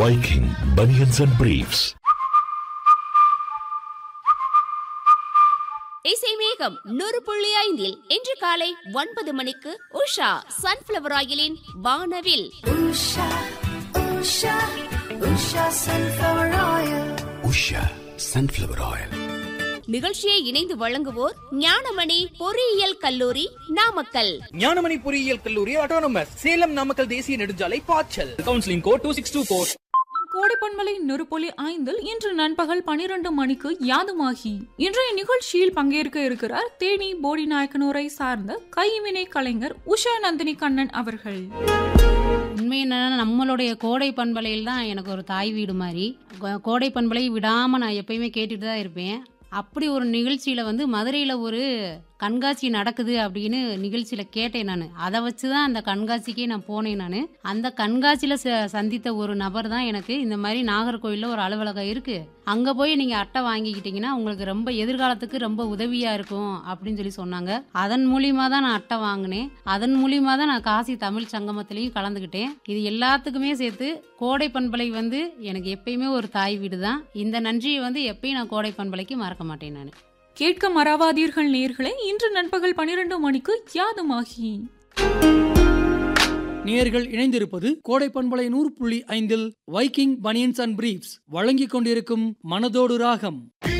Viking Bunions and Briefs. இசை மேகம் நூறு புள்ளி ஐந்தில் இன்று காலை ஒன்பது மணிக்கு உஷா சன்ஃபிளவர் ஆயிலின் வானவில் Usha, Usha, Usha sunflower oil. Usha sunflower oil நிகழ்ச்சியை இணைந்து வழங்குவோர் ஞானமணி பொறியியல் கல்லூரி நாமக்கல் ஞானமணி பொறியியல் கல்லூரி ஆட்டோனமஸ் சேலம் நாமக்கல் தேசிய நெடுஞ்சாலை பாய்ச்சல் counselling code two six two four கோடைப்பண்பலை நொறுபொலி ஐந்தில் இன்று நண்பகல் பனிரெண்டு மணிக்கு யாதுமாகி இன்றைய நிகழ்ச்சியில் பங்கேற்க இருக்கிறார் தேனி போடி நாயக்கனூரை சார்ந்த கைவினை கலைஞர் உஷா நந்தினி கண்ணன் அவர்கள் உண்மை என்னன்னா நம்மளுடைய கோடை பண்பலையில் தான் எனக்கு ஒரு தாய் வீடு மாதிரி கோ- கோடை பண்பலை விடாமல் நான் எப்பயுமே கேட்டுட்டு தான் இருப்பேன் அப்படி ஒரு நிகழ்ச்சியில் வந்து மதுரையில் ஒரு கண்காட்சி நடக்குது அப்படின்னு நிகழ்ச்சியில் கேட்டேன் நான் அதை வச்சு தான் அந்த கண்காட்சிக்கே நான் போனேன் நான் அந்த கண்காட்சியில் ச- சந்தித்த ஒரு நபர் தான் எனக்கு இந்த மாதிரி நாகர்கோவிலில் ஒரு அலுவலகம் இருக்குது அங்கே போய் நீங்கள் அட்டை வாங்கிக்கிட்டீங்கன்னா உங்களுக்கு ரொம்ப எதிர்காலத்துக்கு ரொம்ப உதவியாக இருக்கும் அப்படின்னு சொல்லி சொன்னாங்க அதன் மூலியமாக தான் நான் அட்டை வாங்கினேன் அதன் மூலியமாக தான் நான் காசி தமிழ் சங்கமத்திலையும் கலந்துக்கிட்டேன் இது எல்லாத்துக்குமே சேர்த்து கோடை பண்பலை வந்து எனக்கு எப்பயுமே ஒரு தாய் வீடு தான் இந்த நன்றியை வந்து எப்பயும் நான் கோடை பண்பலைக்கு மறக்க மாட்டேன் நான் கேட்க மறவாதீர்கள் நேர்களே இன்று நண்பகல் பனிரெண்டு மணிக்கு யாதுமாகி நேர்கள் இணைந்திருப்பது கோடை பண்பலை நூறு புள்ளி ஐந்தில் வைக்கிங் பனியன்ஸ் அண்ட் பிரீப்ஸ் வழங்கிக் கொண்டிருக்கும் மனதோடு ராகம்